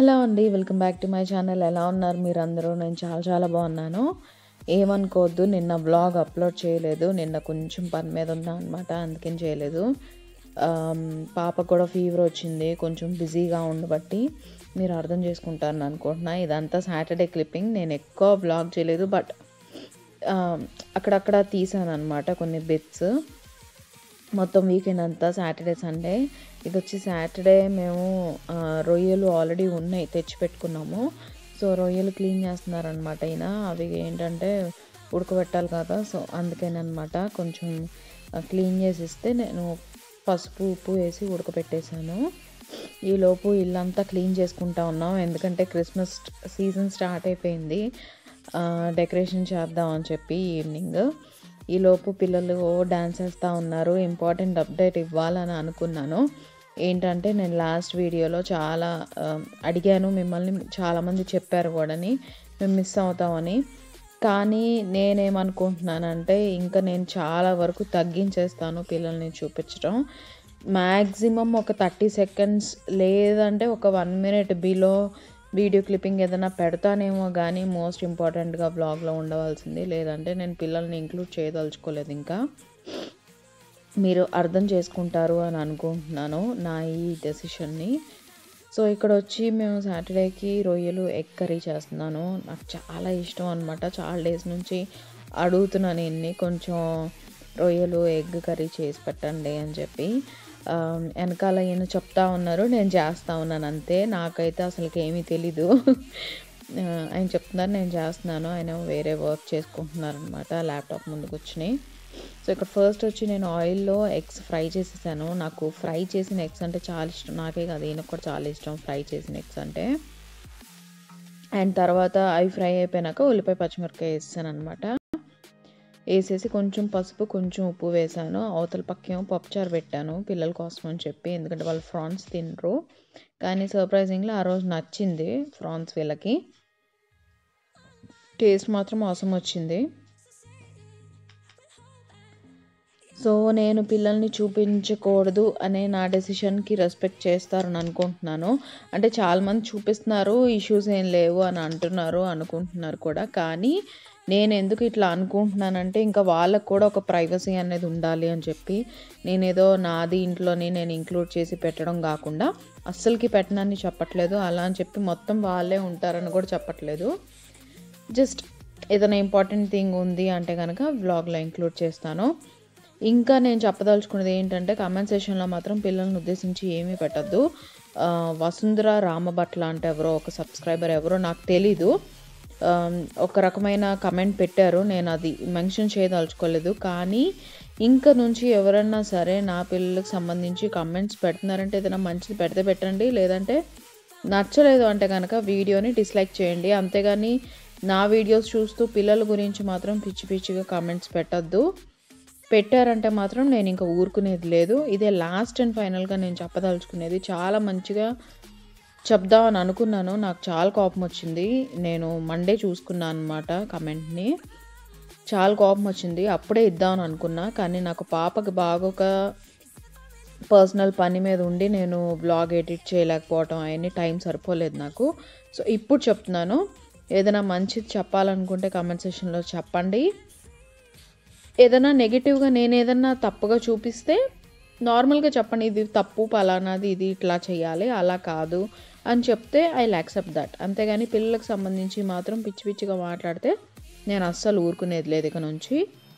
hello అండి welcome back to my channel ఎలా ఉన్నారు మీరు అందరూ నేను చాలా చాలా బాగున్నాను ఏమనుకోవద్దు నిన్న బ్లాగ్ అప్లోడ్ చేయలేదు నిన్న కొంచెం పని మీద ఉన్నా అనమాట అందుకని చేయలేదు ఆమ్, పాపకు కూడా ఫీవర్ వచ్చింది కొంచెం బిజీగా ఉండబట్టి మీరు అర్థం చేసుకుంటారని అనుకుంటున్నా ఇదంతా సాటర్డే క్లిప్పింగ్ నేను ఎక్కువ బ్లాగ్ చేయలేదు బట్ అక్కడక్కడ తీసాను అనమాట కొన్ని బిట్స్ మొత్తం వీకెండ్ అంతా సాటర్డే సండే ఇది వచ్చి సాటర్డే మేము ఆ, రొయ్యలు ఆల్రెడీ ఉన్నాయి తెచ్చి పెట్టుకున్నాము సో రొయ్యలు క్లీన్ చేస్తున్నారనమాట ఈయన అవి ఏంటంటే ఉడకబెట్టాలి కదా సో అందుకేనమాట కొంచెం క్లీన్ చేసి ఇస్తే నేను పసుపు ఉప్పు వేసి ఉడకబెట్టేశాను ఈలోపు ఇల్లంతా క్లీన్ చేసుకుంటా ఉన్నాం ఎందుకంటే క్రిస్మస్ సీజన్ స్టార్ట్ అయిపోయింది డెకరేషన్ చేద్దాం అని చెప్పి ఈవినింగ్ ఈలోపు పిల్లలు డ్యాన్స్ వేస్తూ ఉన్నారు ఇంపార్టెంట్ అప్డేట్ ఇవ్వాలని అనుకున్నాను ఏంటంటే నేను లాస్ట్ వీడియోలో చాలా ఆ, అడిగాను మిమ్మల్ని చాలామంది చెప్పారు కూడాని మేము మిస్ అవుతామని కానీ నేనేమనుకుంటున్నానంటే ఇంకా నేను చాలా వరకు తగ్గించేస్తాను పిల్లల్ని చూపించడం మ్యాక్సిమం ఒక థర్టీ సెకండ్స్ లేదంటే ఒక one minute below video clipping ఏదైనా పెడతానేమో కానీ మోస్ట్ ఇంపార్టెంట్గా బ్లాగ్లో ఉండవలసింది లేదంటే నేను పిల్లల్ని ఇంక్లూడ్ చేయదలుచుకోలేదు ఇంకా మీరు అర్థం చేసుకుంటారు అని అనుకుంటున్నాను నా ఈ డెసిషన్ని సో ఇక్కడ వచ్చి మేము సాటర్డేకి రొయ్యలు ఎగ్ కర్రీ చేస్తున్నాను నాకు చాలా ఇష్టం అనమాట చాలా డేస్ నుంచి అడుగుతున్నాను ఇన్ని కొంచెం రొయ్యలు ఎగ్ కర్రీ చేసి పెట్టండి అని చెప్పి ఆ, వెనకాల ఈయన చెప్తా ఉన్నారు నేను చేస్తా ఉన్నాను అంతే నాకైతే అసలుకి ఏమీ తెలీదు ఆ, ఆయన చెప్తున్నారు నేను చేస్తున్నాను ఆయన వేరే వర్క్ చేసుకుంటున్నారు అనమాట ల్యాప్టాప్ ముందుకు వచ్చినాయి సో ఇక్కడ ఫస్ట్ వచ్చి నేను ఆయిల్లో ఎగ్స్ ఫ్రై చేసేసాను నాకు ఫ్రై చేసిన ఎగ్స్ అంటే చాలా ఇష్టం నాకే కాదు ఈయనకు కూడా చాలా ఇష్టం ఫ్రై చేసిన ఎగ్స్ అంటే అండ్ తర్వాత అవి ఫ్రై అయిపోయినాక ఉల్లిపాయ పచ్చిమిరపకాయ వేసాను అనమాట వేసేసి కొంచెం పసుపు కొంచెం ఉప్పు వేసాను అవతల పక్కేమో పప్పుచారు పెట్టాను పిల్లల కోసం అని చెప్పి ఎందుకంటే వాళ్ళు ఫ్రాన్స్ తినరు కానీ సర్ప్రైజింగ్లీ ఆ రోజు నచ్చింది ఫ్రాన్స్ వీళ్ళకి టేస్ట్ మాత్రం అవసరం వచ్చింది సో నేను పిల్లల్ని చూపించకూడదు అనే నా డెసిషన్కి రెస్పెక్ట్ చేస్తారని అనుకుంటున్నాను అంటే చాలామంది చూపిస్తున్నారు ఇష్యూస్ ఏం లేవు అని అంటున్నారు అనుకుంటున్నారు కూడా కానీ నేను ఎందుకు ఇట్లా అనుకుంటున్నానంటే ఇంకా వాళ్ళకు కూడా ఒక ప్రైవసీ అనేది ఉండాలి అని చెప్పి నేనేదో నాది ఇంట్లోని నేను ఇంక్లూడ్ చేసి పెట్టడం కాకుండా అస్సలకి పెట్టనని చెప్పట్లేదు అలా అని చెప్పి మొత్తం వాళ్ళే ఉంటారని కూడా చెప్పట్లేదు జస్ట్ ఏదైనా ఇంపార్టెంట్ థింగ్ ఉంది అంటే కనుక వ్లాగ్లో ఇంక్లూడ్ చేస్తాను ఇంకా నేను చెప్పదలుచుకున్నది ఏంటంటే కామెంట్ సెషన్లో మాత్రం పిల్లల్ని ఉద్దేశించి ఏమీ పెట్టద్దు ఆ, వసుంధర రామభట్ల అంటే ఎవరో ఒక సబ్స్క్రైబర్ ఎవరో నాకు తెలీదు ఆ, ఒక రకమైన కమెంట్ పెట్టారు నేను అది మెన్షన్ చేయదలుచుకోలేదు కానీ ఇంకా నుంచి ఎవరన్నా సరే నా పిల్లలకు సంబంధించి కమెంట్స్ పెడుతున్నారంటే ఏదైనా మంచిది పెడితే పెట్టండి లేదంటే నచ్చలేదు అంటే కనుక వీడియోని డిస్లైక్ చేయండి అంతేగాని నా వీడియోస్ చూస్తూ పిల్లల గురించి మాత్రం పిచ్చి పిచ్చిగా కామెంట్స్ పెట్టద్దు పెట్టారంటే మాత్రం నేను ఇంకా ఊరుకునేది లేదు ఇదే లాస్ట్ అండ్ ఫైనల్గా నేను చెప్పదలుచుకునేది చాలా మంచిగా చెప్దామని అనుకున్నాను నాకు చాలా కోపం వచ్చింది నేను మండే చూసుకున్నాను అనమాట కమెంట్ని చాలా కోపం వచ్చింది అప్పుడే ఇద్దామని అనుకున్నా కానీ నాకు పాపకి బాగా ఒక పర్సనల్ పని మీద ఉండి నేను బ్లాగ్ ఎడిట్ చేయలేకపోవటం అవన్నీ టైం సరిపోలేదు నాకు సో ఇప్పుడు చెప్తున్నాను ఏదైనా మంచిది చెప్పాలనుకుంటే కమెంట్ సెషన్లో చెప్పండి ఏదైనా నెగిటివ్గా నేను ఏదైనా తప్పుగా చూపిస్తే నార్మల్గా చెప్పండి ఇది తప్పు పలానాది ఇది ఇట్లా చేయాలి అలా కాదు అని చెప్తే ఐ యాక్సెప్ట్ దట్ అంతేగాని పిల్లలకు సంబంధించి మాత్రం పిచ్చి పిచ్చిగా మాట్లాడితే నేను అస్సలు ఊరుకునేది లేదు ఇక నుంచి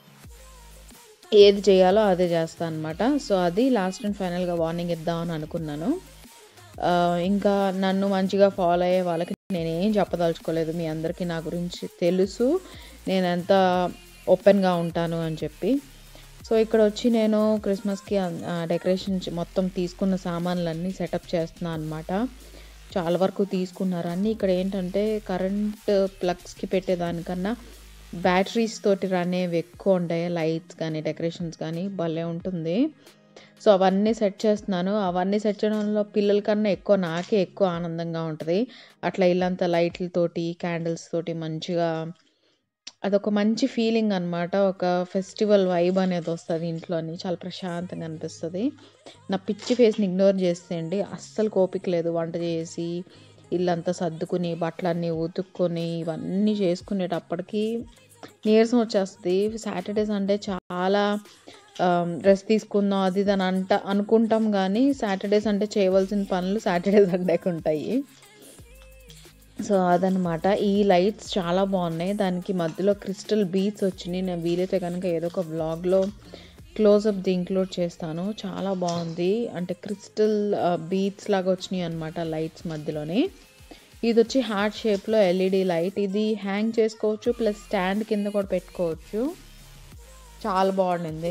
ఏది చేయాలో అదే చేస్తాను అనమాట సో అది లాస్ట్ అండ్ ఫైనల్గా వార్నింగ్ ఇద్దామని అనుకున్నాను ఆ, ఇంకా నన్ను మంచిగా ఫాలో అయ్యే వాళ్ళకి నేనేం చెప్పదలుచుకోలేదు మీ అందరికీ నా గురించి తెలుసు నేను ఎంత ఓపెన్గా ఉంటాను అని చెప్పి సో ఇక్కడ వచ్చి నేను క్రిస్మస్కి డెకరేషన్ మొత్తం తీసుకున్న సామాన్లన్నీ సెటప్ చేస్తున్నాను అనమాట చాలా వరకు తీసుకున్నారు అన్నీ ఇక్కడ ఏంటంటే కరెంట్ ప్లగ్స్కి పెట్టేదానికన్నా బ్యాటరీస్ తోటి రన్ అయ్యేవి ఎక్కువ ఉంటాయి లైట్స్ కానీ డెకరేషన్స్ కానీ భలే ఉంటుంది సో అవన్నీ సెట్ చేస్తున్నాను అవన్నీ సెట్ చేయడంలో పిల్లల కన్నా ఎక్కువ నాకే ఎక్కువ ఆనందంగా ఉంటుంది అట్లా ఇల్లంతా లైట్లతోటి క్యాండిల్స్ తోటి మంచిగా అదొక మంచి ఫీలింగ్ అనమాట ఒక ఫెస్టివల్ వైబ్ అనేది వస్తుంది ఇంట్లోని చాలా ప్రశాంతంగా అనిపిస్తుంది నా పిచ్చి ఫేస్ని ఇగ్నోర్ చేసేయండి అస్సలు కోపిక లేదు వంట చేసి ఇల్లంతా సర్దుకుని బట్టలన్నీ ఉతుక్కొని ఇవన్నీ చేసుకునేటప్పటికి నీరసం వచ్చేస్తుంది సాటర్డే సండే చాలా రెస్ట్ తీసుకుందాం అది ఇది అని అంట అనుకుంటాం కానీ సాటర్డే సండే చేయవలసిన పనులు సాటర్డే సండేకి ఉంటాయి సో అదనమాట ఈ లైట్స్ చాలా బాగున్నాయి దానికి మధ్యలో క్రిస్టల్ బీట్స్ వచ్చినాయి నేను వీలైతే కనుక ఏదో ఒక వ్లాగ్లో క్లోజప్ ది ఇంక్లూడ్ చేస్తాను చాలా బాగుంది అంటే క్రిస్టల్ బీట్స్ లాగా వచ్చినాయి అనమాట లైట్స్ మధ్యలోనే ఇది వచ్చి హార్ట్ షేప్లో ఎల్ఈడి లైట్ ఇది హ్యాంగ్ చేసుకోవచ్చు ప్లస్ స్టాండ్ కింద కూడా పెట్టుకోవచ్చు చాలా బాగుండింది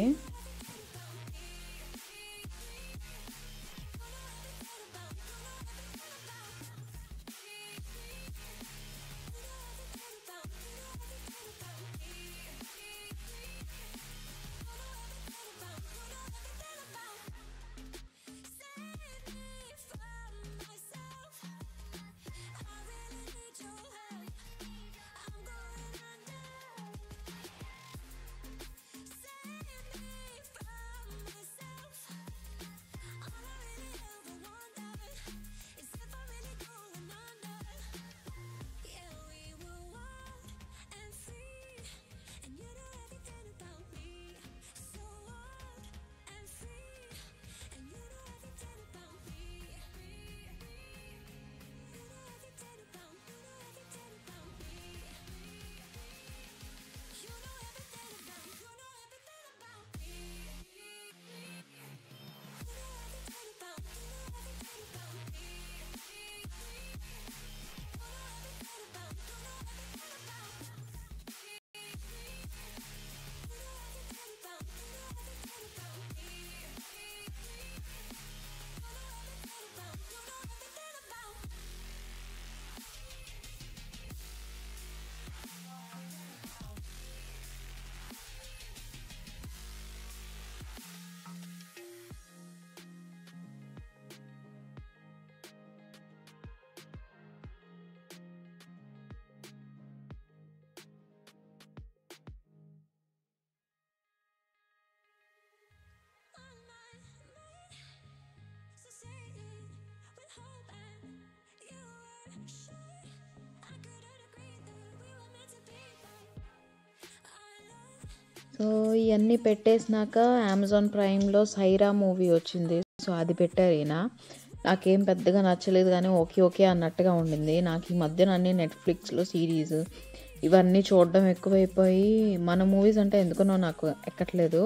సో ఇవన్నీ పెట్టేసినాక అమెజాన్ ప్రైమ్లో సైరా మూవీ వచ్చింది సో అది పెట్టారు ఈయన నాకేం పెద్దగా నచ్చలేదు కానీ ఓకే ఓకే అన్నట్టుగా ఉండింది నాకు ఈ మధ్యన అన్ని నెట్ఫ్లిక్స్లో సిరీస్ ఇవన్నీ చూడడం ఎక్కువైపోయి మన మూవీస్ అంటే ఎందుకనో నాకు ఎక్కట్లేదు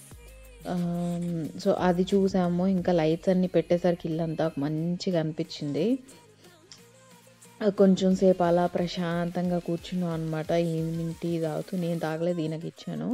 సో అది చూసాము ఇంకా లైట్స్ అన్నీ పెట్టేసరికి ఇల్లంతా మంచిగా అనిపించింది కొంచెం సేపు అలా ప్రశాంతంగా కూర్చున్నాం అనమాట ఈవినింగ్ టీ తాగుతూ నేను తాగలేదు ఈయనకి ఇచ్చాను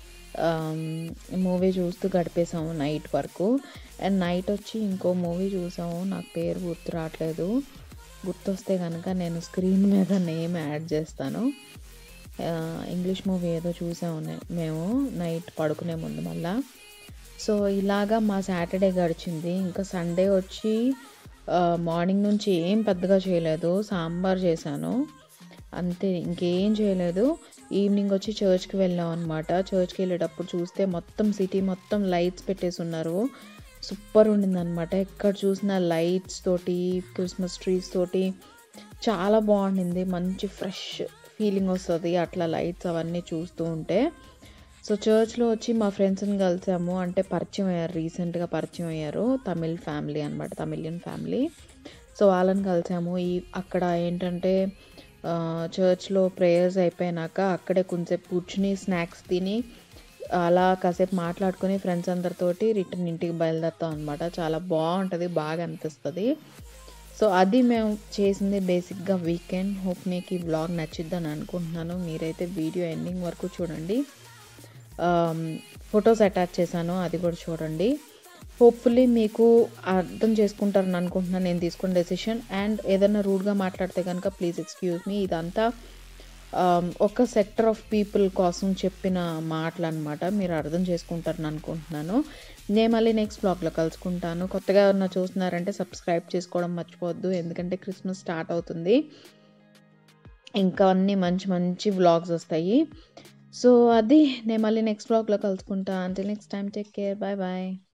మూవీ చూస్తూ గడిపేసాము నైట్ వరకు అండ్ నైట్ వచ్చి ఇంకో మూవీ చూసాము నాకు పేరు గుర్తు రావట్లేదు గుర్తొస్తే కనుక నేను స్క్రీన్ మీద నేమ్ యాడ్ చేస్తాను ఇంగ్లీష్ మూవీ ఏదో చూసాము మేము నైట్ పడుకునే ముందు మళ్ళా సో ఇలాగా మా సాటర్డే గడిచింది ఇంకా సండే వచ్చి మార్నింగ్ నుంచి ఏం పెద్దగా చేయలేదు సాంబార్ చేశాను అంతే ఇంకేం చేయలేదు ఈవినింగ్ వచ్చి చర్చ్కి వెళ్ళాం అనమాట చర్చ్కి వెళ్ళేటప్పుడు చూస్తే మొత్తం సిటీ మొత్తం లైట్స్ పెట్టేసి ఉన్నారు సూపర్ ఉండింది అనమాట ఎక్కడ చూసిన లైట్స్ తోటి క్రిస్మస్ ట్రీస్ తోటి చాలా బాగుండింది మంచి ఫ్రెష్ ఫీలింగ్ వస్తుంది అట్లా లైట్స్ అవన్నీ చూస్తూ ఉంటే సో చర్చ్లో వచ్చి మా ఫ్రెండ్స్ని కలిసాము అంటే పరిచయం అయ్యారు రీసెంట్గా పరిచయం అయ్యారు తమిళ్ ఫ్యామిలీ అనమాట తమిళియన్ ఫ్యామిలీ సో వాళ్ళని కలిసాము ఈ అక్కడ ఏంటంటే చర్చ్లో ప్రేయర్స్ అయిపోయినాక అక్కడే కొంచెంసేపు కూర్చుని స్నాక్స్ తిని అలా కాసేపు మాట్లాడుకుని ఫ్రెండ్స్ అందరితోటి రిటర్న్ ఇంటికి బయలుదేరుతాం అనమాట చాలా బాగుంటుంది బాగా అనిపిస్తుంది సో అది మేము చేసింది బేసిక్గా వీకెండ్ హోప్ మీకు ఈ బ్లాగ్ నచ్చిద్దని అనుకుంటున్నాను మీరైతే వీడియో ఎండింగ్ వరకు చూడండి ఫొటోస్ అటాచ్ చేశాను అది కూడా చూడండి హోప్ఫుల్లీ మీకు అర్థం చేసుకుంటారని అనుకుంటున్నాను నేను తీసుకున్న డెసిషన్ అండ్ ఏదైనా రూడ్గా మాట్లాడితే కనుక ప్లీజ్ ఎక్స్క్యూజ్ మీ ఇదంతా ఒక సెక్టర్ ఆఫ్ పీపుల్ కోసం చెప్పిన మాటలు అనమాట మీరు అర్థం చేసుకుంటారని అనుకుంటున్నాను నేను మళ్ళీ నెక్స్ట్ బ్లాగ్లో కలుసుకుంటాను కొత్తగా ఎవరన్నా చూస్తున్నారంటే సబ్స్క్రైబ్ చేసుకోవడం మర్చిపోవద్దు ఎందుకంటే క్రిస్మస్ స్టార్ట్ అవుతుంది ఇంకా అన్ని మంచి మంచి వ్లాగ్స్ వస్తాయి సో అది నేను మళ్ళీ నెక్స్ట్ బ్లాగ్లో కలుసుకుంటా until next time take care bye bye